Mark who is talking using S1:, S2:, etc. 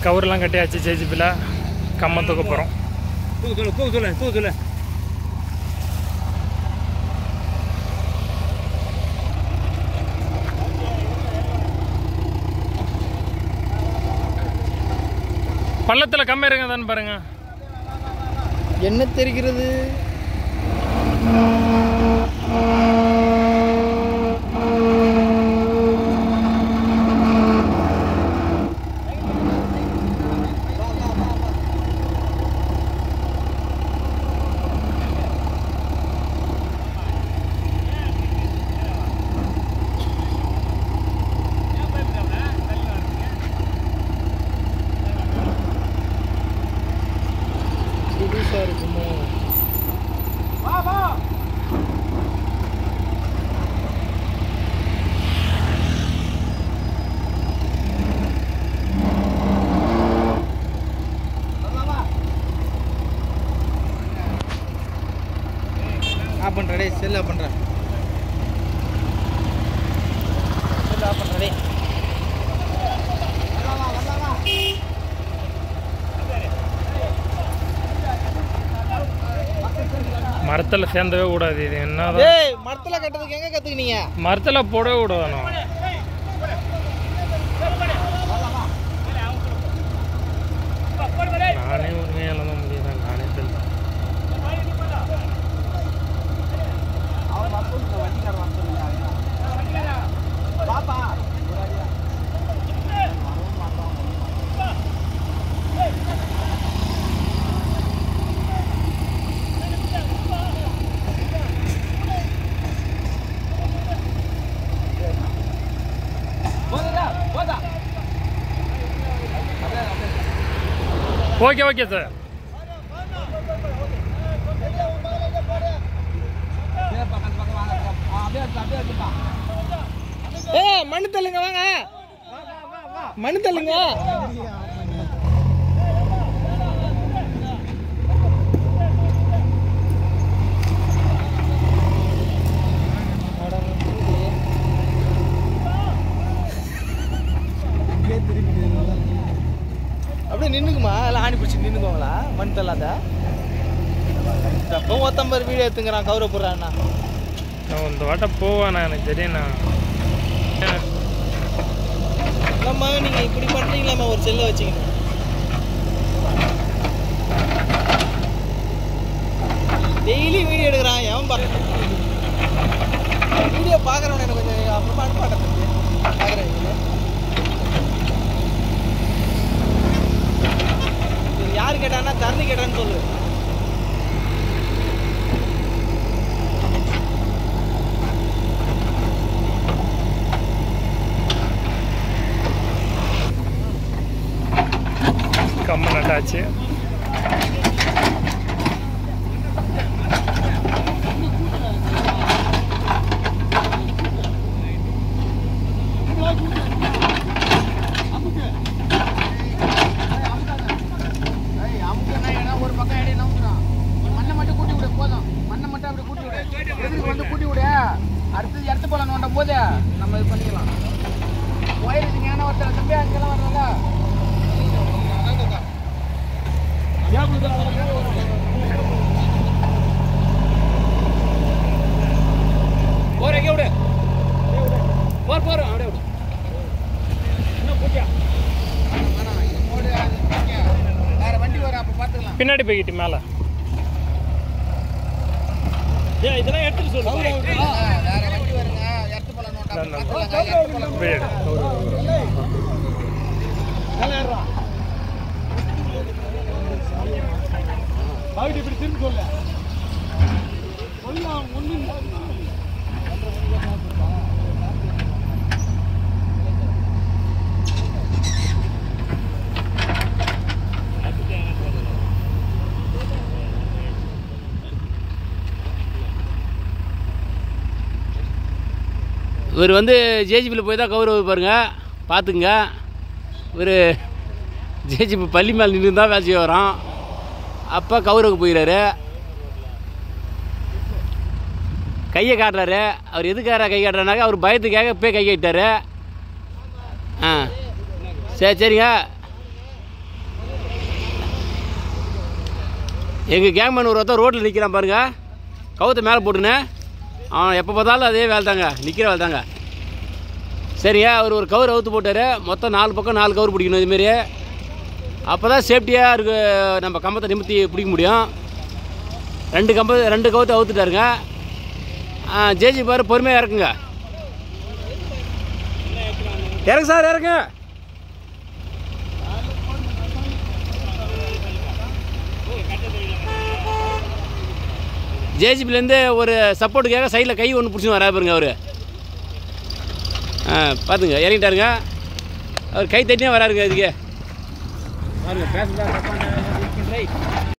S1: கவர்லாம் கட்டியாச்சு ஜேஜிபியில் கம்மம் தூக்க போகிறோம்
S2: தூக்கு சொல்லு தூக்கு சொல்லு தூக்கு சொல்லு
S1: பள்ளத்தில் கம்மி இருக்குதான்னு பாருங்க
S3: என்ன தெரிகிறது புதுசா இருக்குமோ ஆஃப் பண்ணுறா டேய் செல் ஆஃப் பண்ணுறா செல் ஆஃப் பண்ணுறா டேய்
S1: மரத்தில் சேர்ந்தவே கூடாது இது என்னதான்
S3: டேய் மரத்தில் கட்டுறதுக்கு எங்கே கற்றுக்கினீங்க
S1: மரத்தில் போடவே விடணும் நானே உண்மையால தான் முடியல நானே தெரியல ஓகே ஓகே சார்
S3: ஏய் மண்ணு தள்ளுங்க வாங்க மண்ணு தள்ளுங்க அப்படியே நின்னுக்குமா எல்லாம் ஆணி பிடிச்சி நின்னுக்குவாங்களா மண் தள்ளாத இப்போ ஒத்தம்பர் வீடியோ எடுத்துங்கிறான் கௌரவ போடுறான்னா
S1: நான் இந்த வாட்டம் போவேண்ணா எனக்கு தெரியும்ண்ணா
S3: இல்லம்மா நீங்க இப்படி பண்றீங்களாம்மா ஒரு செல்லை வச்சுக்கணும் டெய்லி வீடியோ எடுக்கிறான் எவன் பா வீடியோ பார்க்குறவன் எனக்கு கொஞ்சம் அப்புறமா அனுப்பாட்டேன் பார்க்குறேன் இது யார் கேட்டான்னா தரணி கேட்டான்னு சொல்லு
S1: கம்ம நட்டாச்சு
S4: ஒரு பக்கம் இடையே நவுத்துறான் மண்ணை மட்டும் கூட்டி விடு போதும் மண்ணை மட்டும் அப்படி கூட்டி விடு எதிர்க்கு வந்து கூட்டி விடு அடுத்தது இடத்து போல நோண்டும் போது நம்ம இது பண்ணிக்கலாம் ஒயர் ஏன்னா ஒருத்தர் தம்பி அங்கெல்லாம் வரல போற எங்கே விடு போர் போறோம் அப்படியே விடு இன்னும் கூட்டியா வேற வண்டி வர அப்ப பாத்துக்கலாம்
S1: பின்னாடி போய்கிட்டு மேலே
S2: ஏன் இதெல்லாம் எடுத்துட்டு சொல்லு
S4: வேற வண்டி வருங்க இடத்து போல நோட்டா பாத்துக்கலாம்
S1: வீடு
S2: இப்படி திரும்பி சொல்லு சொல்லலாம் ஒண்ணு
S5: இவர் வந்து ஜேஜிபியில் போய் தான் கௌரவ பாருங்க பார்த்துங்க இவர் ஜேஜிபி பள்ளி மேலே நின்று தான் வேலை செய்ய வரோம் அப்போ கௌரவுக்கு போயிடாரு கையை காட்டுறாரு அவர் எதுக்கார கை காட்டுறாருனாக்கா அவர் பயத்துக்காக போய் கை கட்டிட்டாரு ஆ சரி சரிங்க எங்கள் கேங்மேன் ஒரு ஒருத்தர் ரோட்டில் நிற்கிறான் பாருங்க கவுத்தை மேலே போட்டுன்னு அவன் எப்போ பார்த்தாலும் அதே வேலை தாங்க நிற்கிற வேலை தாங்க சரியா அவர் ஒரு கவர் அவுத்து போட்டார் மொத்தம் நாலு பக்கம் நாலு கவர் பிடிக்கணும் இதுமாரி அப்போ தான் சேஃப்டியாக இருக்கு நம்ம கம்பத்தை நிமித்தி பிடிக்க முடியும் ரெண்டு கம்ப ரெண்டு கவுத்தை அவுத்துட்டாருங்க ஜேஜி பாரு பொறுமையாக இறக்குங்க இறங்கு சார் இறங்க ஜேசிபிலேருந்து ஒரு சப்போர்ட்டுக்காக சைடில் கை ஒன்று பிடிச்சின்னு வரா பாருங்க அவர் ஆ பார்த்துங்க இறங்கிட்டாருங்க அவர் கை தட்டினே வராருங்க இதுக்கு பாருங்க பேசுகிறா